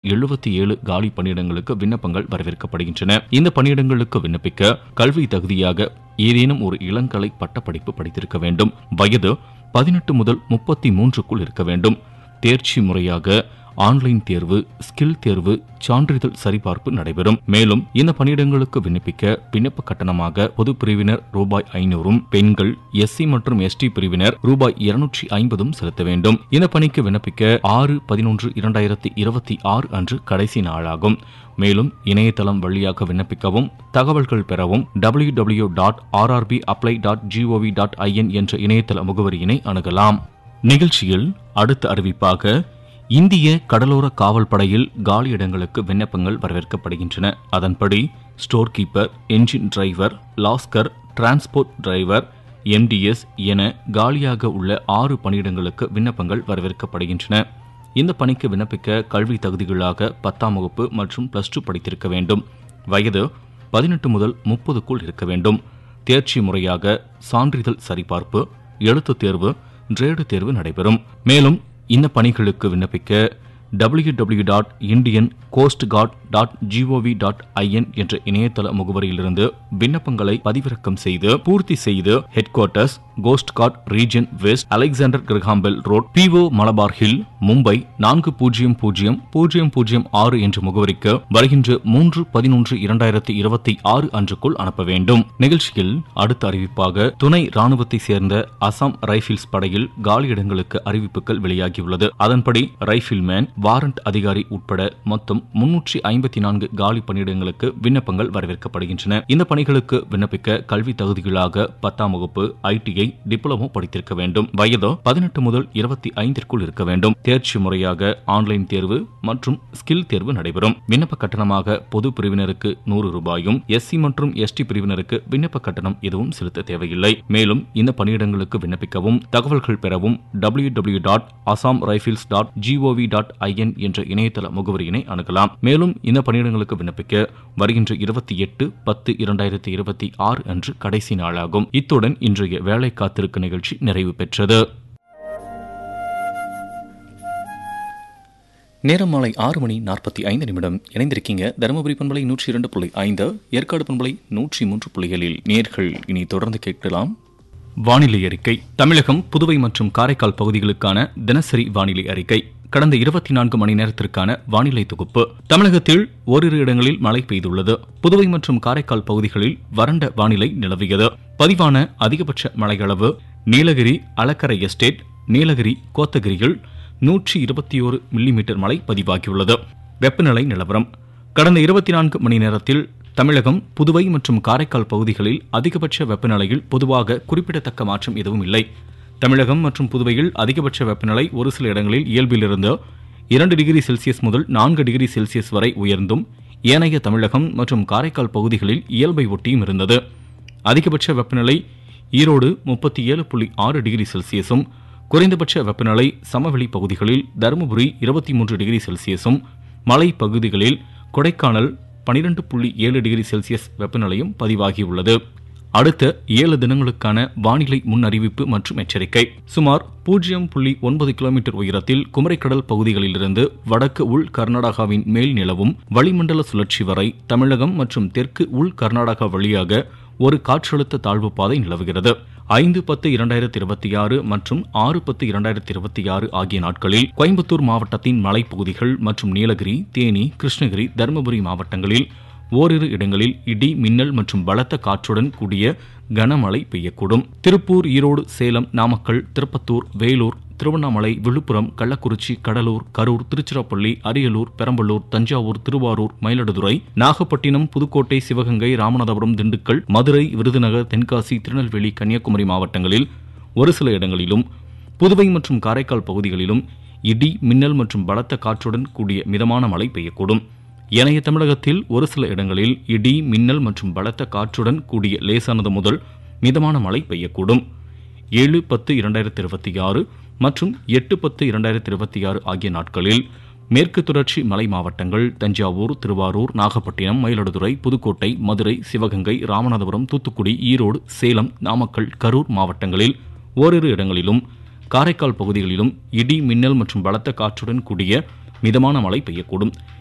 எழுபத்தி ஏழு காலி பணியிடங்களுக்கு விண்ணப்பங்கள் வரவேற்கப்படுகின்றன இந்த பணியிடங்களுக்கு விண்ணப்பிக்க கல்வி தகுதியாக ஏதேனும் ஒரு இளங்கலை பட்டப்படிப்பு படித்திருக்க வேண்டும் வயது பதினெட்டு முதல் முப்பத்தி மூன்றுக்குள் இருக்க வேண்டும் தேர்ச்சி முறையாக ஆன்லைன் தேர்வு ஸ்கில் தேர்வு சான்றிதழ் சரிபார்ப்பு நடைபெறும் மேலும் இந்த பணியிடங்களுக்கு விண்ணப்பிக்க விண்ணப்ப கட்டணமாக பொது பிரிவினர் ரூபாய் ஐநூறும் பெண்கள் எஸ்சி மற்றும் எஸ்டி பிரிவினர் ரூபாய் இருநூற்றி ஐம்பதும் செலுத்த வேண்டும் இந்த பணிக்கு விண்ணப்பிக்க ஆறு பதினொன்று இரண்டாயிரத்தி இருபத்தி ஆறு அன்று கடைசி நாளாகும் மேலும் இணையதளம் வழியாக விண்ணப்பிக்கவும் தகவல்கள் பெறவும் W W dot RRB apply dot GOV dot IN என்ற இணையதள முகவரியினை அணுகலாம் நிகழ்ச்சியில் அடுத்த அறிவிப்பாக இந்திய கடலோர காவல் படையில் காலியிடங்களுக்கு விண்ணப்பங்கள் வரவேற்கப்படுகின்றன அதன்படி store keeper engine driver lascar transport driver MTS என காலியாக உள்ள ஆறு பணியிடங்களுக்கு விண்ணப்பங்கள் வரவேற்கப்படுகின்றன இந்த பணிக்கு விண்ணப்பிக்க கல்வி தகுதிகளாக பத்தாம் வகுப்பு மற்றும் பிளஸ் டூ படித்திருக்க வேண்டும் வயது பதினெட்டு முதல் முப்பதுக்குள் இருக்க வேண்டும் தேர்ச்சி முறையாக சான்றிதழ் சரிபார்ப்பு எழுத்துத் தேர்வு கிரேடு தேர்வு நடைபெறும் மேலும் இந்த பணிகளுக்கு விண்ணப்பிக்க W W dot Indian coast guard dot GOV dot IN என்ற இணையதள முகவரியிலிருந்து விண்ணப்பங்களை பதிவிறக்கம் செய்து பூர்த்தி செய்து headquarters coast guard region west Alexander Graham Bell road PO Malabar hill Mumbai நான்கு பூஜ்ஜியம் பூஜ்ஜியம் பூஜ்ஜியம் பூஜ்ஜியம் ஆறு என்ற முகவரிக்கு வருகின்ற மூன்று பதினொன்று இரண்டாயிரத்தி இருபத்தி ஆறு அன்றுக்குள் அனுப்ப வேண்டும் நிகழ்ச்சியில் அடுத்த அறிவிப்பாக துணை ராணுவத்தை சேர்ந்த அசாம் ரைபிள்ஸ் படையில் காலியிடங்களுக்கு அறிவிப்புகள் வெளியாகியுள்ளது அதன்படி ரைபிள்மேன் வாரண்ட் அதிகாரி உட்பட மொத்தம் முன்னூற்றி ஐம்பத்தி நான்கு காலி பணியிடங்களுக்கு விண்ணப்பங்கள் வரவேற்கப்படுகின்றன இந்த பணிகளுக்கு விண்ணப்பிக்க கல்வி தகுதிகளாக பத்தாம் வகுப்பு ஐடிஐ டிப்ளமோ படித்திருக்க வேண்டும் வயது பதினெட்டு முதல் இருபத்தி ஐந்திற்குள் இருக்க வேண்டும் தேர்ச்சி முறையாக ஆன்லைன் தேர்வு மற்றும் ஸ்கில் தேர்வு நடைபெறும் விண்ணப்ப கட்டணமாக பொது பிரிவினருக்கு நூறு ரூபாயும் எஸ்சி மற்றும் எஸ்டி பிரிவினருக்கு விண்ணப்ப கட்டணம் எதுவும் செலுத்த தேவையில்லை மேலும் இந்த பணியிடங்களுக்கு விண்ணப்பிக்கவும் தகவல்கள் பெறவும் W W dot Assam rifles dot GOV dot IN என்ற இணையதள முகவரியினை அணுகலாம் மேலும் இந்த பணியிடங்களுக்கு விண்ணப்பிக்க வருகின்ற இருபத்தி எட்டு பத்து இரண்டாயிரத்தி இருபத்தி ஆறு அன்று கடைசி நாளாகும் இத்துடன் இன்றைய வேலை காத்திருக்க நிகழ்ச்சி நிறைவு பெற்றது நேரம் மாலை ஆறு மணி நாற்பத்தி ஐந்து நிமிடம் இணைந்திருக்கீங்க தருமபுரி பண்பலை நூற்றி இரண்டு புள்ளி ஐந்து ஏற்காடு பண்பலை நூற்றி மூன்று புள்ளிகளில் நேர்கள் இனி தொடர்ந்து கேட்கலாம் வானிலை அறிக்கை தமிழகம் புதுவை மற்றும் காரைக்கால் பகுதிகளுக்கான தினசரி வானிலை அறிக்கை கடந்த இருபத்தி நான்கு மணி நேரத்திற்கான வானிலை தொகுப்பு தமிழகத்தில் ஓரிரு இடங்களில் மழை பெய்துள்ளது புதுவை மற்றும் காரைக்கால் பகுதிகளில் வறண்ட வானிலை நிலவியது பதிவான அதிகபட்ச மழையளவு நீலகிரி அலக்கரை எஸ்டேட் நீலகிரி கோத்தகிரியில் நூற்றி இருபத்தி ஓரு மில்லிமீட்டர் மழை பதிவாகியுள்ளது வெப்பநிலை நிலவரம் கடந்த இருபத்தி நான்கு மணி நேரத்தில் தமிழகம் புதுவை மற்றும் காரைக்கால் பகுதிகளில் அதிகபட்ச வெப்பநிலையில் பொதுவாக குறிப்பிடத்தக்க மாற்றம் எதுவும் இல்லை தமிழகம் மற்றும் புதுவையில் அதிகபட்ச வெப்பநிலை ஒரு சில இடங்களில் இயல்பிலிருந்து இரண்டு டிகிரி செல்சியஸ் முதல் நான்கு டிகிரி செல்சியஸ் வரை உயர்ந்தும் ஏனைய தமிழகம் மற்றும் காரைக்கால் பகுதிகளில் இயல்பை ஒட்டியும் இருந்தது அதிகபட்ச வெப்பநிலை ஈரோடு முப்பத்தி ஏழு புள்ளி ஆறு டிகிரி செல்சியஸும் குறைந்தபட்ச வெப்பநிலை சமவெளி பகுதிகளில் தருமபுரி இருபத்தி மூன்று டிகிரி செல்சியஸும் மலை பகுதிகளில் கொடைக்கானல் பனிரெண்டு புள்ளி ஏழு டிகிரி செல்சியஸ் வெப்பநிலையும் பதிவாகியுள்ளது அடுத்த ஏழு தினங்களுக்கான வானிலை முன் அறிவிப்பு மற்றும் எச்சரிக்கை சுமார் பூஜ்ஜியம் புள்ளி ஒன்பது கிலோமீட்டர் உயரத்தில் குமரிக்கடல் பகுதிகளிலிருந்து வடக்கு உள் கர்நாடகாவின் மேல் நிலவும் வளிமண்டல சுழற்சி வரை தமிழகம் மற்றும் தெற்கு உள் கர்நாடகா வழியாக ஒரு காற்றழுத்த தாழ்வு பாதை நிலவுகிறது ஐந்து பத்து இரண்டாயிரத்தி இருபத்தி ஆறு மற்றும் ஆறு பத்து இரண்டாயிரத்தி இருபத்தி ஆறு ஆகிய நாட்களில் கோயம்புத்தூர் மாவட்டத்தின் மலைப்பகுதிகள் மற்றும் நீலகிரி தேனி கிருஷ்ணகிரி தருமபுரி மாவட்டங்களில் ஓரிரு இடங்களில் இடி மின்னல் மற்றும் பலத்த காற்றுடன் கூடிய கனமழை பெய்யக்கூடும் திருப்பூர் ஈரோடு சேலம் நாமக்கல் திருப்பத்தூர் வேலூர் திருவண்ணாமலை விழுப்புரம் கள்ளக்குறிச்சி கடலூர் கரூர் திருச்சிராப்பள்ளி அரியலூர் பெரம்பலூர் தஞ்சாவூர் திருவாரூர் மயிலாடுதுறை நாகப்பட்டினம் புதுக்கோட்டை சிவகங்கை ராமநாதபுரம் திண்டுக்கல் மதுரை விருதுநகர் தென்காசி திருநெல்வேலி கன்னியாகுமரி மாவட்டங்களில் ஒரு சில இடங்களிலும் புதுவை மற்றும் காரைக்கால் பகுதிகளிலும் இடி மின்னல் மற்றும் பலத்த காற்றுடன் கூடிய மிதமான மழை பெய்யக்கூடும் ஏனைய தமிழகத்தில் ஒரு சில இடங்களில் இடி மின்னல் மற்றும் பலத்த காற்றுடன் கூடிய லேசானது முதல் மிதமான மழை பெய்யக்கூடும் ஏழு பத்து இரண்டாயிரத்தி இருபத்தி ஆறு மற்றும் எட்டு பத்து இரண்டாயிரத்தி இருபத்தி ஆறு ஆகிய நாட்களில் மேற்கு தொடர்ச்சி மலை மாவட்டங்கள் தஞ்சாவூர் திருவாரூர் நாகப்பட்டினம் மயிலாடுதுறை புதுக்கோட்டை மதுரை சிவகங்கை ராமநாதபுரம் தூத்துக்குடி ஈரோடு சேலம் நாமக்கல் கரூர் மாவட்டங்களில் ஓரிரு இடங்களிலும் காரைக்கால் பகுதிகளிலும் இடி மின்னல் மற்றும் பலத்த காற்றுடன் கூடிய மிதமான மழை பெய்யக்கூடும்